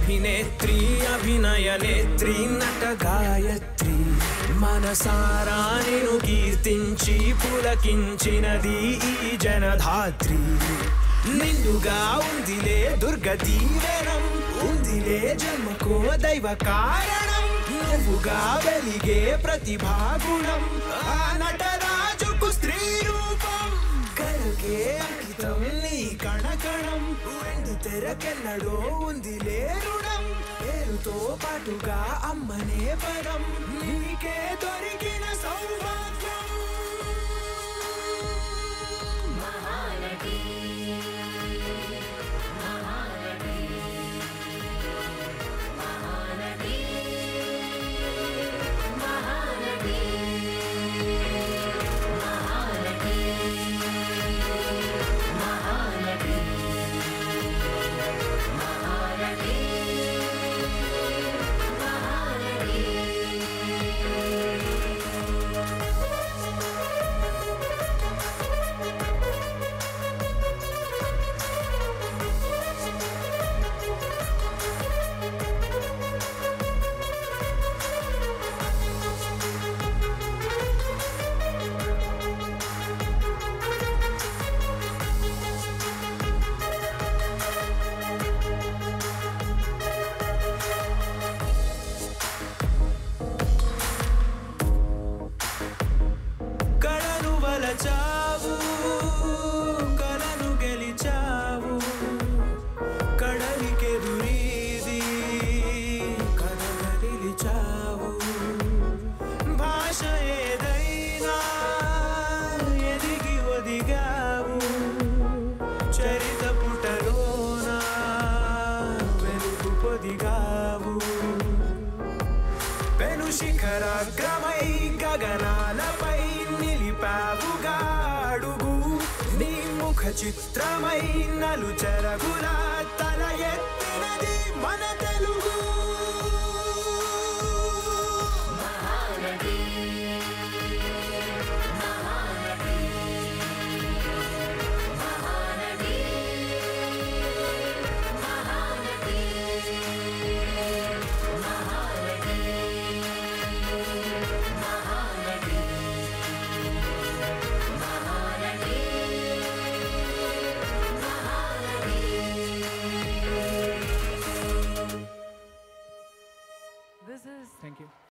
అభినేత్రి అభినయ నేత్రి నట గాయత్రి మనసారా నేను కీర్తించి పులకించినది ఈ జనధాత్రి నిండుగా ఉందిలే దుర్గ దీవెనం ఉందిలే జన్మకో దైవ కారణం నువ్వుగా వెలిగే ప్రతిభాగుణం ఆ నటరాజుకు స్త్రీ రూపం కలకే అంకితం నీ కణకణం వెండి తెరకెన్నడో ఉంది లేరుడం పేరుతో పాటుగా అమ్మనే పదం నీకే దొరికిన సౌభాగ్యం మహానటి మహానటి మహానటి మహానటి మహానటి మహానటి మహానటి కళను వలచావు కళను గెలిచావు కడలికెదురీది కథగా నిలిచావు భాష ఏదైనా ఎదిగి ఒదిగావు చరిత పుటలోన వెలుగు పొదిగావు పెను శిఖరాగ్రమై గగనాలపై నిలిపావుగా అడుగు నీ ముఖ చిత్రమై నలు చెరగుల తల ఎత్తినది మన తెలుగు మహానటి మహానటి మహానటి మహానటి మహానటి మహానటి మహానటి This is థ్యాంక్ యూ